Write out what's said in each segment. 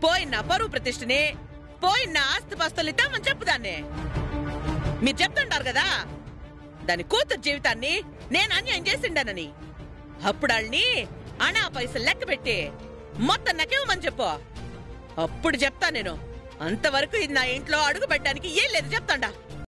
పోయిన పరువు ప్రతిష్టని పోయిన ఆస్తిపాస్తులు ఇద్దామని చెప్పుదాన్ని మీరు చెప్తుంటారు కదా దాని కూతురు జీవితాన్ని నేను అన్యాయం చేసిండానని అప్పుడు వాళ్ళని అనా పైసలు లెక్క పెట్టి మొత్తం నాకేమని చెప్పు అప్పుడు చెప్తా నేను అంతవరకు ఇది నా ఇంట్లో అడుగు పెట్టడానికి ఏం లేదు చెప్తాండా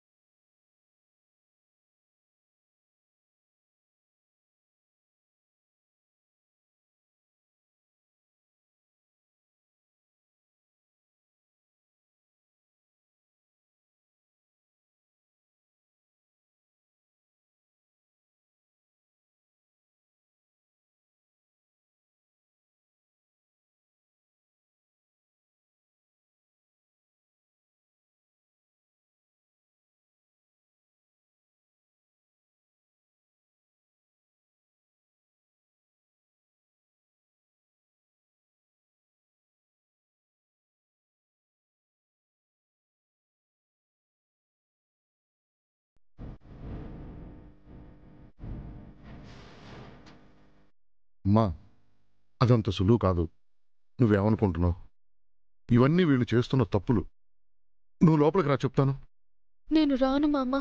అమ్మా అదంత సులువు కాదు నువ్వేమనుకుంటున్నావు ఇవన్నీ వీళ్ళు చేస్తున్న తప్పులు నువ్వు లోపలికి రా చెప్తాను నేను రాను మామ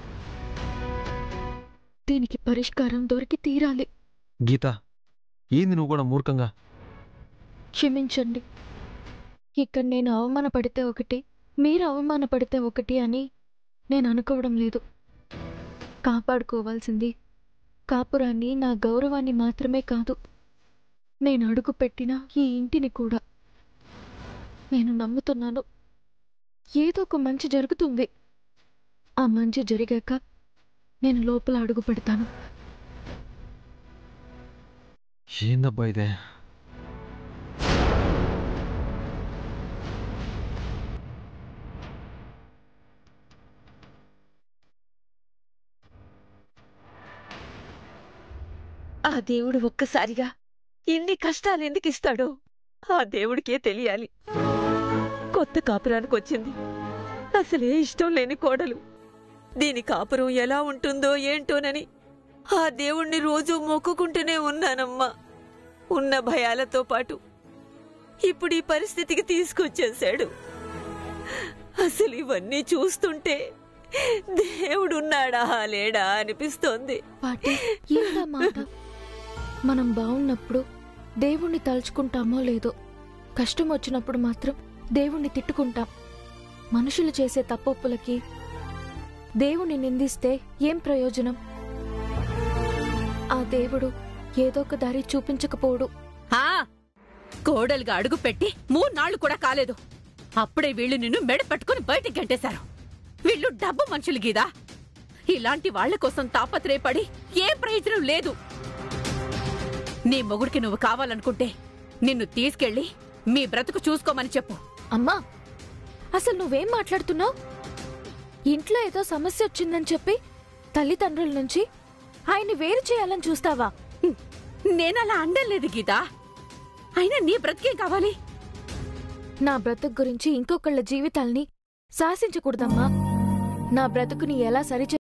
దీనికి పరిష్కారం దొరికి తీరాలి గీత ఏంది నువ్వు కూడా మూర్ఖంగా క్షమించండి ఇక్కడ నేను అవమానపడితే ఒకటి మీరు అవమానపడితే ఒకటి అని నేను అనుకోవడం లేదు కాపాడుకోవాల్సింది కాపురాన్ని నా గౌరవాన్ని మాత్రమే కాదు నేను అడుగు పెట్టిన ఈ ఇంటిని కూడా నేను నమ్ముతున్నాను ఏదో ఒక మంచి జరుగుతుంది ఆ మంచి జరిగాక నేను లోపల అడుగు పెడతాను ఏందబ్బా ఇదే ఆ దేవుడు ఒక్కసారిగా ఇన్ని కష్టాలు ఎందుకు ఇస్తాడో ఆ దేవుడికే తెలియాలి కొత్త కాపురానికి వచ్చింది అసలే ఇష్టం లేని కోడలు దీని కాపురం ఎలా ఉంటుందో ఏంటోనని ఆ దేవుణ్ణి రోజూ మొక్కుకుంటూనే ఉన్నానమ్మా ఉన్న భయాలతో పాటు ఇప్పుడు ఈ పరిస్థితికి తీసుకొచ్చేశాడు అసలు ఇవన్నీ చూస్తుంటే దేవుడున్నాడా లేడా అనిపిస్తోంది పాటి ఏంటా మాట మనం బాగున్నప్పుడు దేవుణ్ణి తలుచుకుంటామో లేదో కష్టం వచ్చినప్పుడు మాత్రం దేవుణ్ణి తిట్టుకుంటాం మనుషులు చేసే తప్పొప్పులకి దేవుణ్ణి నిందిస్తే ఏం ప్రయోజనం ఆ దేవుడు ఏదో ఒక దారి చూపించకపోడు ఆ కోడలుగా అడుగు పెట్టి మూన్నాళ్లు కూడా కాలేదు అప్పుడే వీళ్ళు నిన్ను మెడ పట్టుకుని బయటికి గంటేశారు వీళ్ళు డబ్బు మనుషులు గీదా ఇలాంటి వాళ్ళ కోసం తాపత్రయపడి ఏ ప్రయోజనం లేదు నీ మొగుడికి నువ్వు కావాలనుకుంటే నిన్ను తీసుకెళ్లి మీ బ్రతుకు చూసుకోమని చెప్పు అమ్మా అసలు నువ్వేం మాట్లాడుతున్నావు ఇంట్లో ఏదో సమస్య వచ్చిందని చెప్పి తల్లిదండ్రుల నుంచి ఆయన్ని వేరు చేయాలని చూస్తావా నేనలా అండలేదు గీతా అయినా నీ బ్రతికేం కావాలి నా బ్రతుకు గురించి ఇంకొకళ్ళ జీవితాల్ని శాసించకూడదమ్మా నా బ్రతుకుని ఎలా సరిచే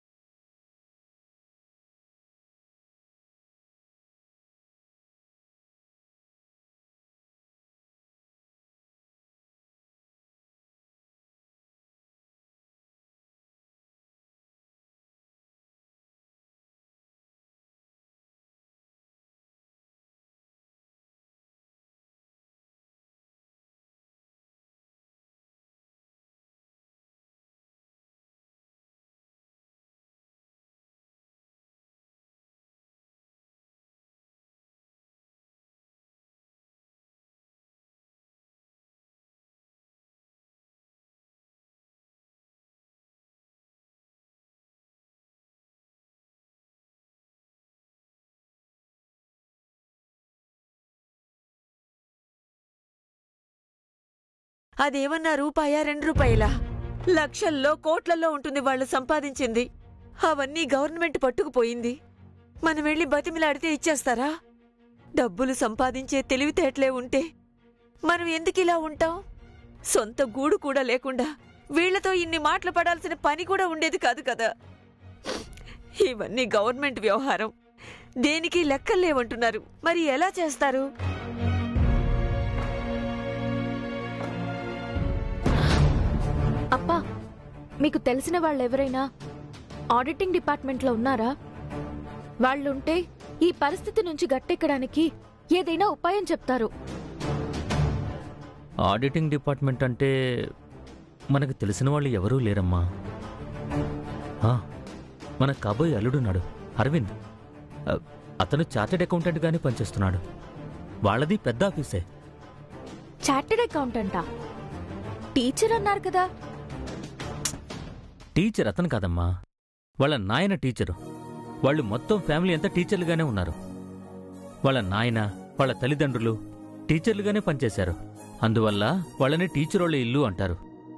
అదేమన్నా రూపాయా రెండు రూపాయలా లక్షల్లో కోట్లలో ఉంటుంది వాళ్ళు సంపాదించింది అవన్నీ గవర్నమెంట్ పట్టుకుపోయింది మనం వెళ్ళి బతిమిలాడితే ఇచ్చేస్తారా డబ్బులు సంపాదించే తెలివితేటలే ఉంటే మనం ఎందుకు ఇలా ఉంటాం సొంత గూడు కూడా లేకుండా వీళ్లతో ఇన్ని మాటలు పడాల్సిన పని కూడా ఉండేది కాదు కదా ఇవన్నీ గవర్నమెంట్ వ్యవహారం దేనికి లెక్కలేవంటున్నారు మరి ఎలా చేస్తారు మీకు తెలిసిన వాళ్ళు ఎవరైనా ఆడిటింగ్ డిపార్ట్మెంట్లో ఉన్నారా వాళ్ళుంటే ఈ పరిస్థితి నుంచి గట్టెక్కడానికి ఏదైనా ఉపాయం చెప్తారు ఆడిటింగ్ డిపార్ట్మెంట్ అంటే మనకు తెలిసిన వాళ్ళు ఎవరూ లేరమ్మా ఆ, మన కాబోయే అల్లుడున్నాడు అరవింద్ ఆ, అతను చార్టెడ్ అకౌంటెంట్గానే పనిచేస్తున్నాడు వాళ్ళది పెద్ద ఆఫీసే చార్టెడ్ అకౌంటెంటా టీచర్ అన్నారు కదా టీచర్ అతను కాదమ్మా వాళ్ళ నాయన టీచరు వాళ్ళు మొత్తం ఫ్యామిలీ అంతా టీచర్లుగానే ఉన్నారు వాళ్ళ నాయన వాళ్ళ తల్లిదండ్రులు టీచర్లుగానే పనిచేశారు అందువల్ల వాళ్ళని టీచర్ వాళ్ళ ఇల్లు అంటారు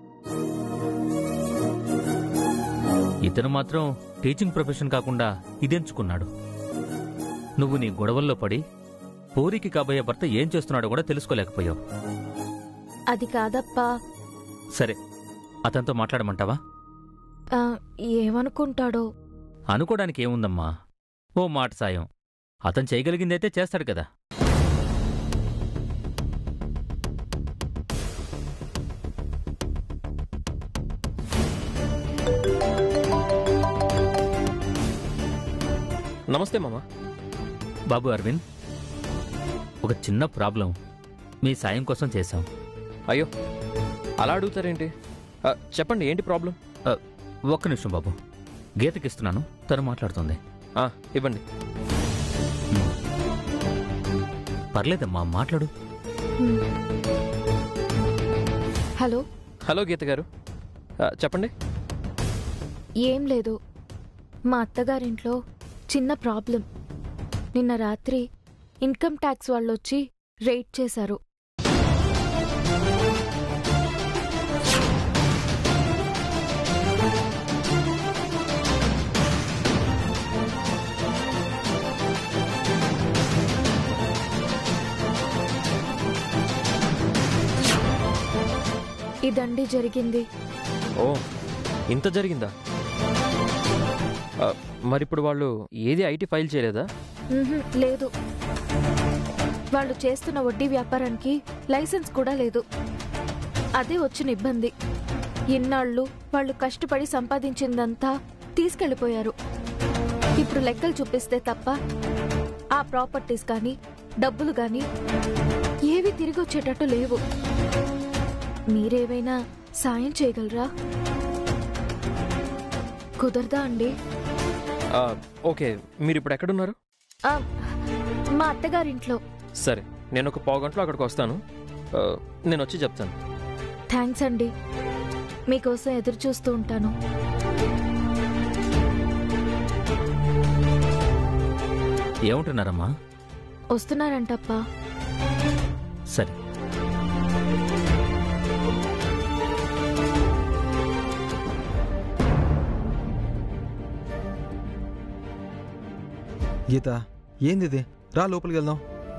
ఇతను మాత్రం టీచింగ్ ప్రొఫెషన్ కాకుండా ఇదెంచుకున్నాడు నువ్వు నీ గొడవల్లో పడి పూరికి కాబోయే భర్త ఏం చేస్తున్నాడో కూడా తెలుసుకోలేకపోయావు అది కాదప్పా సరే అతనితో మాట్లాడమంటావా ఆ, ఏమనుకుంటాడో అనుకోవడానికి ఏముందమ్మా ఓ మాట సాయం అతను చేయగలిగిందైతే చేస్తాడు కదా నమస్తే మామ బాబు అరవింద్ ఒక చిన్న ప్రాబ్లం మీ సాయం కోసం చేశాం అయ్యో అలా అడుగుతారేంటి ఆ, చెప్పండి ఏంటి ప్రాబ్లం ఒక్క నిమిషం బాబు గీతకిస్తున్నాను తను మాట్లాడుతుంది ఆ, ఇవ్వండి పర్లేదమ్మా మాట్లాడు హ్మ్. హలో హలో గీత గారు ఆ, చెప్పండి ఏం లేదు మా అత్తగారింట్లో చిన్న ప్రాబ్లం నిన్న రాత్రి ఇన్కమ్ ట్యాక్స్ వాళ్ళు వచ్చి రేట్ చేశారు ఇదండి జరిగింది ఓ ఇంత జరిగిందా ఆ, మరిప్పుడు వాళ్ళు ఏది ఐటీ ఫైల్ చేయలేదా మ్హూ, లేదు వాళ్ళు చేస్తున్న వడ్డీ వ్యాపారానికి లైసెన్స్ కూడా లేదు అదే వచ్చిన ఇబ్బంది ఇన్నాళ్ళు వాళ్ళు కష్టపడి సంపాదించిందంతా తీసుకెళ్లిపోయారు ఇప్పుడు లెక్కలు చూపిస్తే తప్ప ఆ ప్రాపర్టీస్ కానీ డబ్బులు కానీ ఏవి తిరిగి వచ్చేటట్టు లేవు మీరేమైనా సాయం చేయగలరా కుదరదా అండి ఆ, ఓకే మీరు ఇప్పుడు ఎక్కడున్నారు ఆ, మా అత్తగారింట్లో సరే నేను ఒక పావు గంటలో అక్కడికి వస్తాను ఆ, నేను వచ్చి చెప్తాను థ్యాంక్స్ అండి మీకోసం ఎదురు చూస్తూ ఉంటాను ఏమంటున్నారమ్మా వస్తున్నారంటప్పా సరే గీత ఏంది ఇది రా లోపలికి వెళ్దాం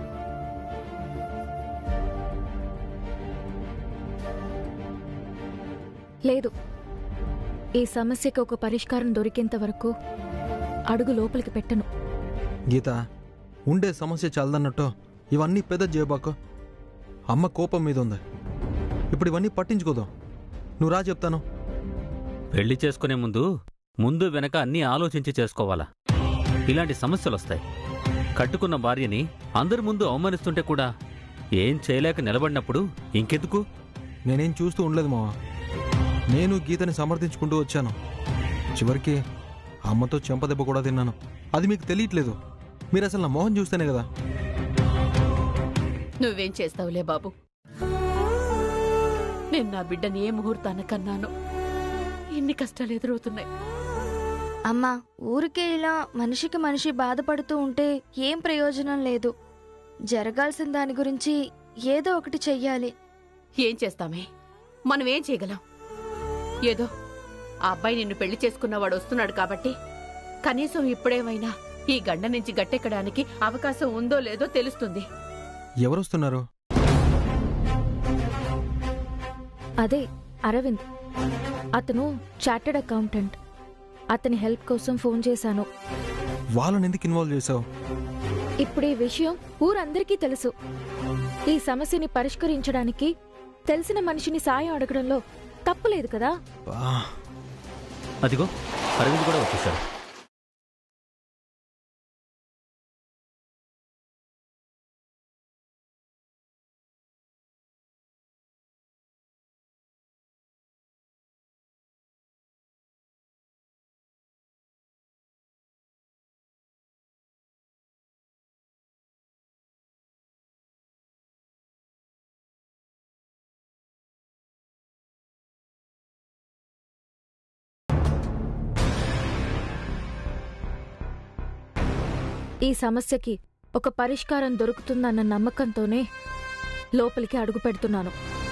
లేదు ఈ సమస్యకి ఒక పరిష్కారం దొరికేంత వరకు అడుగు లోపలికి పెట్టను గీత ఉండే సమస్య చాలదన్నట్టు ఇవన్నీ పెద్ద చేయబాకు అమ్మ కోపం మీద ఉంది ఇప్పుడు ఇవన్నీ పట్టించుకోదాం నువ్వు రా చెప్తాను పెళ్లి చేసుకునే ముందు ముందు వెనక అన్నీ ఆలోచించి చేసుకోవాలా ఇలాంటి సమస్యలు వస్తాయి కట్టుకున్న భార్యని అందరి ముందు అవమానిస్తుంటే కూడా ఏం చేయలేక నిలబడినప్పుడు ఇంకెందుకు నేనేం చూస్తూ ఉండలేదు మావా నేను గీతని సమర్థించుకుంటూ వచ్చాను చివరికి అమ్మతో చెంపదెబ్బ కూడా తిన్నాను అది మీకు తెలియట్లేదు మీరు అసలు నా మొహం చూస్తేనే కదా నువ్వేం చేస్తావులే బాబు నేను నా బిడ్డని ఏ ముహూర్తాన కన్నాను ఎన్ని కష్టాలు ఎదురవుతున్నాయి అమ్మా ఊరికే ఇలా మనిషికి మనిషి బాధపడుతూ ఉంటే ఏం ప్రయోజనం లేదు జరగాల్సిన దాని గురించి ఏదో ఒకటి చెయ్యాలి ఏం చేస్తామే మనం ఏం చేయగలం ఏదో ఆ అబ్బాయి నిన్ను పెళ్లి చేసుకున్నవాడు వస్తున్నాడు కాబట్టి కనీసం ఇప్పుడేమైనా ఈ గండ నుంచి గట్టెక్కడానికి అవకాశం ఉందో లేదో తెలుస్తుంది ఎవరొస్తున్నారు అదే అరవింద్ అతను చార్టెడ్ అకౌంటెంట్ అతని హెల్ప్ కోసం ఫోన్ చేశాను వాళ్ళని ఎందుకు ఇన్వాల్వ్ చేసావు ఇప్పుడు ఈ విషయం ఊరందరికీ తెలుసు ఈ సమస్యని పరిష్కరించడానికి తెలిసిన మనిషిని సాయం అడగడంలో తప్పులేదు కదా ఆ, అదిగో అరవింద్ కూడా వచ్చేసాడు ఈ సమస్యకి ఒక పరిష్కారం దొరుకుతుందన్న నమ్మకంతోనే లోపలికి అడుగు పెడుతున్నాను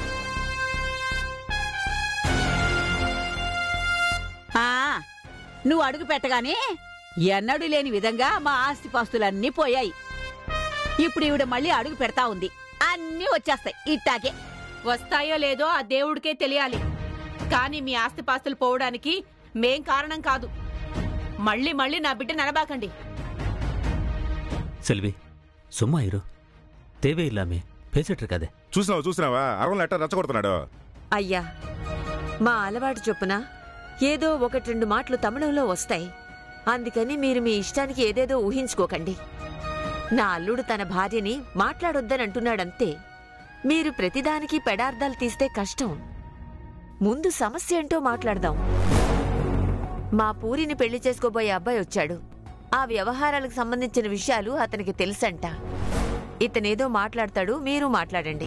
ఆ నువ్వు అడుగు పెట్టగానే ఎన్నడూ లేని విధంగా మా ఆస్తిపాస్తులన్నీ పోయాయి ఇప్పుడు ఈవిడ మళ్ళీ అడుగు పెడతా ఉంది అన్నీ వచ్చేస్తాయి ఇట్టాకే వస్తాయో లేదో ఆ దేవుడికే తెలియాలి కానీ మీ ఆస్తిపాస్తులు పోవడానికి మేం కారణం కాదు మళ్ళీ మళ్ళీ నా బిడ్డ నడబాకండి సెల్వి సుమ్మా ఇరు தேவை இல்லாமே பேசிட்டு இருக்காதே చూసినావా చూసినావా అరవై ఎట్ట రెచ్చగొడుతున్నాడు అయ్యా మా అలవాటు చొప్పున ఏదో ఒకటి రెండు మాటలు తమిళంలో వస్తాయి అందుకని మీరు మీ ఇష్టానికి ఏదేదో ఊహించుకోకండి నా అల్లుడు తన భార్యని మాట్లాడొద్దని అంటున్నాడంతే మీరు ప్రతిదానికి పెడార్థాలు తీస్తే కష్టం ముందు సమస్య ఏంటో మాట్లాడదాం మా పూరిని పెళ్లి చేసుకోబోయే అబ్బాయి వచ్చాడు ఆ వ్యవహారాలకు సంబంధించిన విషయాలు అతనికి తెలుసంట ఇతనేదో మాట్లాడతాడు మీరు మాట్లాడండి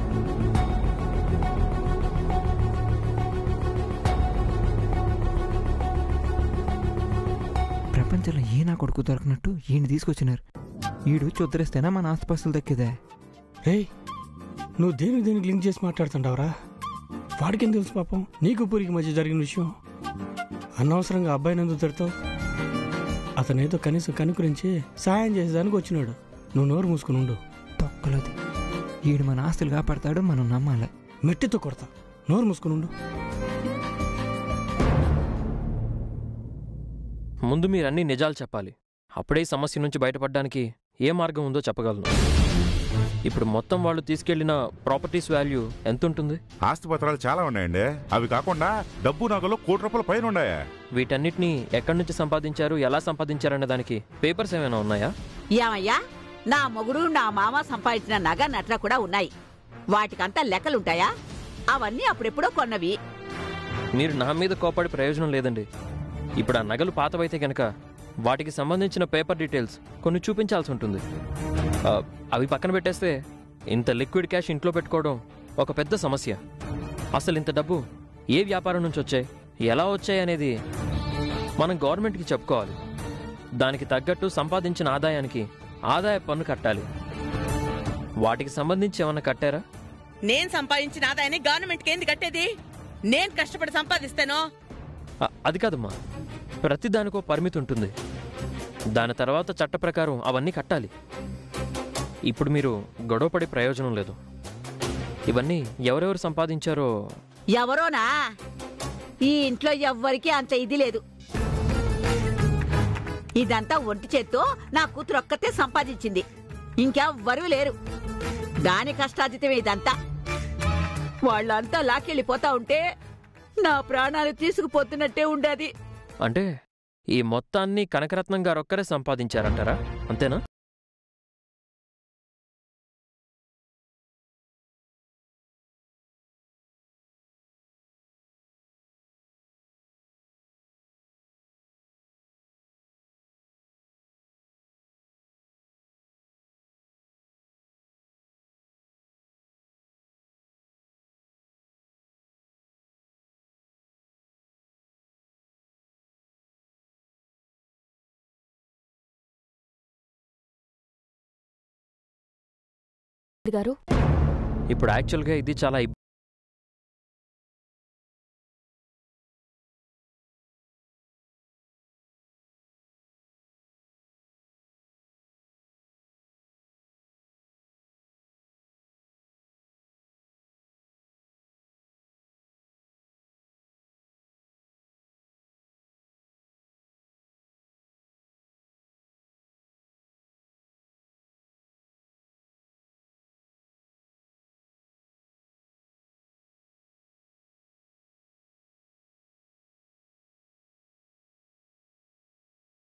ప్రపంచంలో ఏ నా కొడుకు దొరకనట్టు ఈయన తీసుకొచ్చినారు ఈడు వచ్చి వదిలేస్తేనా మన ఆస్తిపాస్తులు దక్కేదే రేయ్ నువ్వు దేనికి దేనికి లింక్ చేసి మాట్లాడుతుంటావురా వాడికేం తెలుసు పాపం నీకు పూరికి మధ్య జరిగిన విషయం అనవసరంగా అబ్బాయిని ఎందుకు తిడతావు అతనేదో కనీసం కనుకరించి సాయం చేసేదానికి వచ్చినాడు నువ్వు నోరు మూసుకుని ఉండు తొక్కలది ఈడు మన ఆస్తులు కాపాడతాడు మనం నమ్మాలి మెట్టితో కొడతా నోరు మూసుకుని ఉండు ముందు మీరు అన్ని నిజాలు చెప్పాలి అప్పుడే ఈ సమస్య నుంచి బయటపడడానికి ఏ మార్గం ఉందో చెప్పగలను ఇప్పుడు మొత్తం వాళ్ళు తీసుకెళ్లిన ప్రాపర్టీస్ వాల్యూ ఎంత ఉంటుంది ఆస్తి పత్రాలు చాలా ఉన్నాయండి అవి కాకుండా డబ్బు నగలు కోటి రూపాయల పైన ఉన్నాయా వీటన్నిటిని ఎక్కడి నుంచి సంపాదించారు ఎలా సంపాదించారనే దానికి పేపర్స్ ఏమైనా ఉన్నాయా ఏమయ్యా నా మొగుడు నా మామ సంపాదించిన నగ నట్ల కూడా ఉన్నాయి వాటికంతా లెక్కలుంటాయా అవన్నీ అప్పుడెప్పుడో కొన్నవి మీరు నా మీద కోపడి ప్రయోజనం లేదండి ఇప్పుడు ఆ నగలు పాతవైతే గనక వాటికి సంబంధించిన పేపర్ డీటెయిల్స్ కొన్ని చూపించాల్సి ఉంటుంది ఆ, అవి పక్కన పెట్టేస్తే ఇంత లిక్విడ్ క్యాష్ ఇంట్లో పెట్టుకోవడం ఒక పెద్ద సమస్య అసలు ఇంత డబ్బు ఏ వ్యాపారం నుంచి వచ్చాయి ఎలా వచ్చాయి అనేది మనం గవర్నమెంట్కి చెప్పుకోవాలి దానికి తగ్గట్టు సంపాదించిన ఆదాయానికి ఆదాయ పన్ను కట్టాలి వాటికి సంబంధించి ఏమన్నా కట్టారా నేను సంపాదించిన ఆదాయాన్ని గవర్నమెంట్కి ఏంది కట్టేది నేను కష్టపడి సంపాదిస్తాను ఆ, అది కాదమ్మా ప్రతి దానికో పరిమితి ఉంటుంది దాని తర్వాత చట్ట ప్రకారం అవన్నీ కట్టాలి ఇప్పుడు మీరు గొడవపడే ప్రయోజనం లేదు ఇవన్నీ ఎవరెవరు సంపాదించారో ఎవరోనా ఈ ఇంట్లో ఎవ్వరికీ అంత ఇది లేదు ఇదంతా ఒంటి చేత్తో నా కూతురు ఒక్కతే సంపాదించింది ఇంకెవ్వరూ లేరు దాని కష్టార్జితమే ఇదంతా వాళ్ళంతా లాకెళ్ళిపోతా ఉంటే నా ప్రాణాలు తీసుకుపోతున్నట్టే ఉండేది అంటే ఈ మొత్తాన్ని కనకరత్నం గారొక్కరే సంపాదించారంటారా అంతేనా గారు ఇప్పుడు యాక్చువల్గా ఇది చాలా ఇబ్-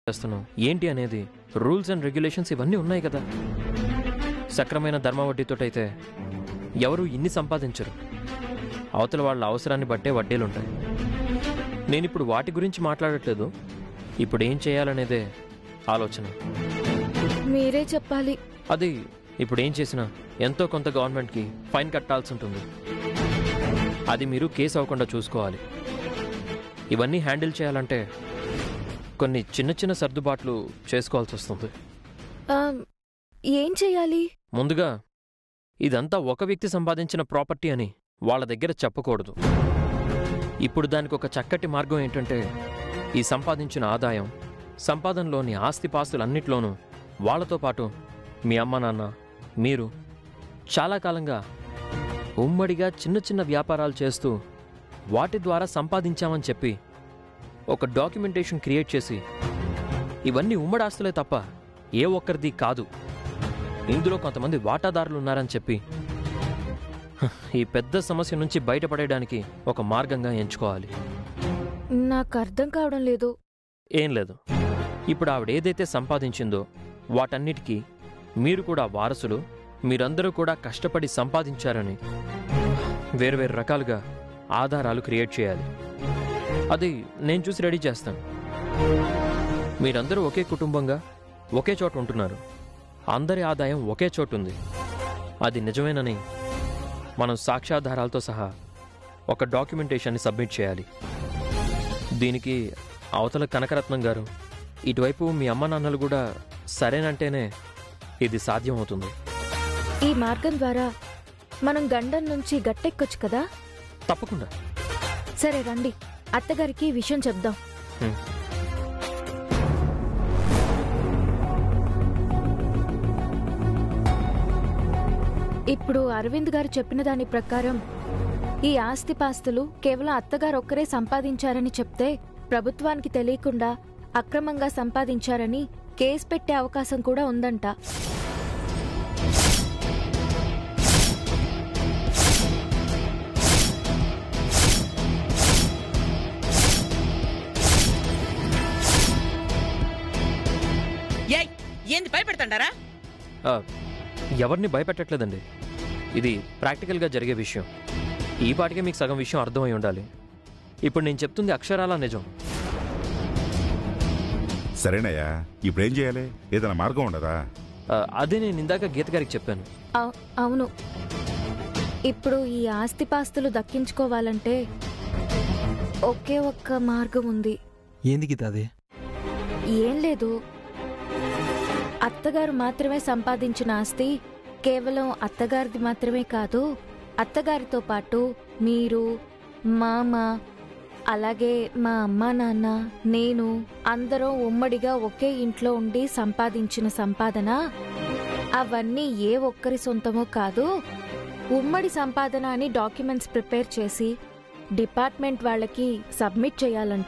చేస్తున్నాం ఏంటి అనేది రూల్స్ అండ్ రెగ్యులేషన్స్ ఇవన్నీ ఉన్నాయి కదా సక్రమైన ధర్మ వడ్డీతోటైతే ఎవరు ఇన్ని సంపాదించరు అవతల వాళ్ళ అవసరాన్ని బట్టే వడ్డీలుంటాయి నేను ఇప్పుడు వాటి గురించి మాట్లాడట్లేదు ఇప్పుడు ఏం చేయాలనేదే ఆలోచన మీరే చెప్పాలి అది ఇప్పుడు ఏం చేసినా ఎంతో కొంత గవర్నమెంట్కి ఫైన్ కట్టాల్సి ఉంటుంది అది మీరు కేసు అవ్వకుండా చూసుకోవాలి ఇవన్నీ హ్యాండిల్ చేయాలంటే కొన్ని చిన్న చిన్న సర్దుబాట్లు చేసుకోవాల్సి వస్తుంది ఆ, ఏం చెయ్యాలి ముందుగా ఇదంతా ఒక వ్యక్తి సంపాదించిన ప్రాపర్టీ అని వాళ్ళ దగ్గర చెప్పకూడదు ఇప్పుడు దానికి ఒక చక్కటి మార్గం ఏంటంటే ఈ సంపాదించిన ఆదాయం సంపాదనలోని ఆస్తిపాస్తులన్నిట్లోనూ వాళ్ళతో పాటు మీ అమ్మ నాన్న మీరు చాలా కాలంగా ఉమ్మడిగా చిన్న చిన్న వ్యాపారాలు చేస్తూ వాటి ద్వారా సంపాదించామని చెప్పి ఒక డాక్యుమెంటేషన్ క్రియేట్ చేసి ఇవన్నీ ఉమ్మడి ఆస్తులే తప్ప ఏ ఒక్కరిది కాదు ఇందులో కొంతమంది వాటాదారులు ఉన్నారని చెప్పి హ, ఈ పెద్ద సమస్య నుంచి బయటపడేయడానికి ఒక మార్గంగా ఎంచుకోవాలి నాకు అర్థం కావడం లేదు ఏం లేదు ఇప్పుడు ఆవిడ ఏదైతే సంపాదించిందో వాటన్నిటికీ మీరు కూడా వారసులు మీరందరూ కూడా కష్టపడి సంపాదించారని వేరువేరు రకాలుగా ఆధారాలు క్రియేట్ చేయాలి అది నేను చూసి రెడీ చేస్తాను మీరందరూ ఒకే కుటుంబంగా ఒకే చోట ఉంటున్నారు అందరి ఆదాయం ఒకే చోటు ఉంది అది నిజమేనని మనం సాక్ష్యాధారాలతో సహా ఒక డాక్యుమెంటేషన్ని సబ్మిట్ చేయాలి దీనికి అవతల కనకరత్నం గారు ఇటువైపు మీ అమ్మ నాన్నలు కూడా సరేనంటేనే ఇది సాధ్యం అవుతుంది ఈ మార్గం ద్వారా మనం గండం నుంచి గట్టెక్కొచ్చు కదా తప్పకుండా సరే రండి అత్తగారికి ఈ విషయం చెప్దాం హ్మ్. ఇప్పుడు అరవింద్ గారు చెప్పిన దాని ప్రకారం ఈ ఆస్తిపాస్తులు కేవలం అత్తగారు ఒక్కరే సంపాదించారని చెప్తే ప్రభుత్వానికి తెలియకుండా అక్రమంగా సంపాదించారని కేసు పెట్టే అవకాశం కూడా ఉందంట ఏయ్ ఏంది భయపెడతాండారా ఆ, ఎవరిని భయపెట్టట్లేదండి ఇది ప్రాక్టికల్గా జరిగే విషయం ఈ పాటికే మీకు సగం విషయం అర్థమై ఉండాలి ఇప్పుడు నేను చెప్తుంది అక్షరాల నిజం సరేనయ్యా ఇప్పుడు ఏం చేయాలి ఏదైనా మార్గం ఉండదా ఆ, అదే నేను ఇందాక గీత గారికి చెప్పాను అవ్- అవును ఇప్పుడు ఈ ఆస్తిపాస్తులు దక్కించుకోవాలంటే ఒకే ఒక్క మార్గం ఉంది ఏంది గీత అది ఏం లేదు అత్తగారు మాత్రమే సంపాదించిన ఆస్తి కేవలం అత్తగారిది మాత్రమే కాదు అత్తగారితో పాటు మీరు మామ అలాగే మా అమ్మా నాన్న నేను అందరం ఉమ్మడిగా ఒకే ఇంట్లో ఉండి సంపాదించిన సంపాదన అవన్నీ ఏ ఒక్కరి సొంతమో కాదు ఉమ్మడి సంపాదన అని డాక్యుమెంట్స్ ప్రిపేర్ చేసి డిపార్ట్మెంట్ వాళ్ళకి సబ్మిట్ చేయాలంట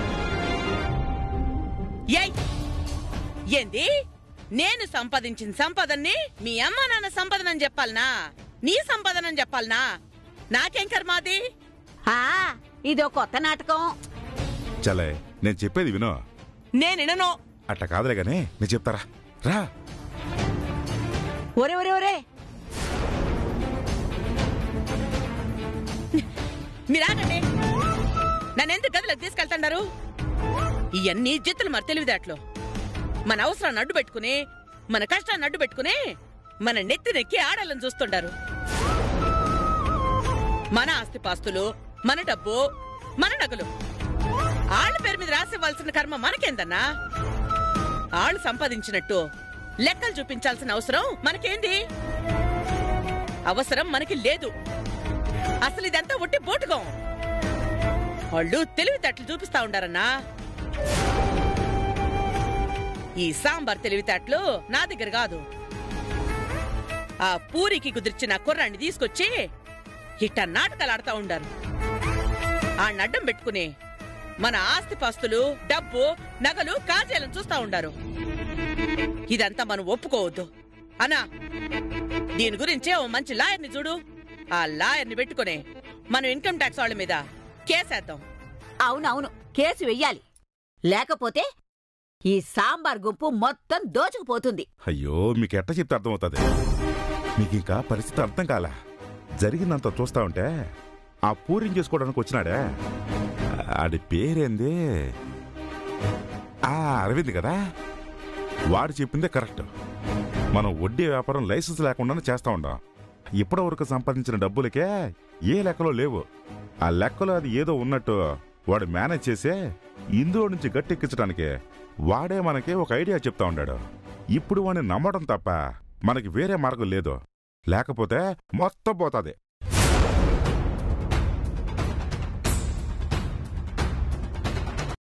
ఏయ్ ఏంది నేను సంపాదించిన సంపదన్ని మీ అమ్మ నాన్న సంపాదన అని చెప్పాలనా నీ సంపాదన అని చెప్పాలనా నాకేం కర్మాది ఇదో కొత్త నాటకం చలే నేను చెప్పేది వినో నేను వినను అట్లా కాదులే గానీ నేను చెప్తారా రా ఒరే ఒరే ఒరే మీరాగండి నన్ను ఎందుకు గదిలోకి తీసుకెళ్తున్నారు ఇవన్నీ జిత్తులు మరి తెలివిదాట్లు మన అవసరాన్ని అడ్డు పెట్టుకుని మన కష్టాన్ని అడ్డు పెట్టుకుని మన నెత్తి నెక్కి ఆడాలని చూస్తుంటారు మన ఆస్తిపాస్తులు మన డబ్బు మన నగలు ఆళ్ళ పేరు మీద రాసివ్వాల్సిన కర్మ మనకేందన్నా ఆళ్ళు సంపాదించినట్టు లెక్కలు చూపించాల్సిన అవసరం మనకేంది అవసరం మనకి లేదు అసలు ఇదంతా ఒట్టి బోటుగం వాళ్ళు తెలివితేటలు చూపిస్తా ఉండారన్నా ఈ సాంబార్ తెలివితేటలు నా దగ్గర కాదు ఆ పూరికి కుదిర్చిన కుర్రాన్ని తీసుకొచ్చి ఇట్ట నాటకాలు ఆడుతా ఉండారు ఆ నడ్డం పెట్టుకుని మన ఆస్తిపాస్తులు డబ్బు నగలు కాజేయాలని చూస్తా ఉండారు ఇదంతా మనం ఒప్పుకోవద్దు అనా దీని గురించే ఓ మంచి లాయర్ని చూడు ఆ లాయర్ని పెట్టుకుని మనం ఇన్కమ్ ట్యాక్స్ వాళ్ళ మీద కేసేద్దాం అవునవును కేసు వెయ్యాలి లేకపోతే ఈ సాంబార్ గుంపు మొత్తం దోచుకుపోతుంది అయ్యో మీకు ఎట్ట చెప్తే అర్థమవుతుంది మీకు ఇంకా పరిస్థితి అర్థం కాలే జరిగిందంతా చూస్తా ఉంటే ఆ పూరిం చేసుకోవడానికి వచ్చినాడే ఆడి పేరేంది ఆ అరవింద్ కదా వాడు చెప్పిందే కరెక్ట్ మనం వడ్డీ వ్యాపారం లైసెన్స్ లేకుండానే చేస్తా ఉండాం ఇప్పటి వరకు సంపాదించిన డబ్బులకే ఏ లెక్కలో లేవు ఆ లెక్కలో అది ఏదో ఉన్నట్టు వాడు మేనేజ్ చేసే ఇందులో నుంచి గట్టెక్కించడానికి వాడే మనకి ఒక ఐడియా చెప్తా ఉన్నాడు ఇప్పుడు వాడిని నమ్మడం తప్ప మనకి వేరే మార్గం లేదు లేకపోతే మొత్తం పోతాది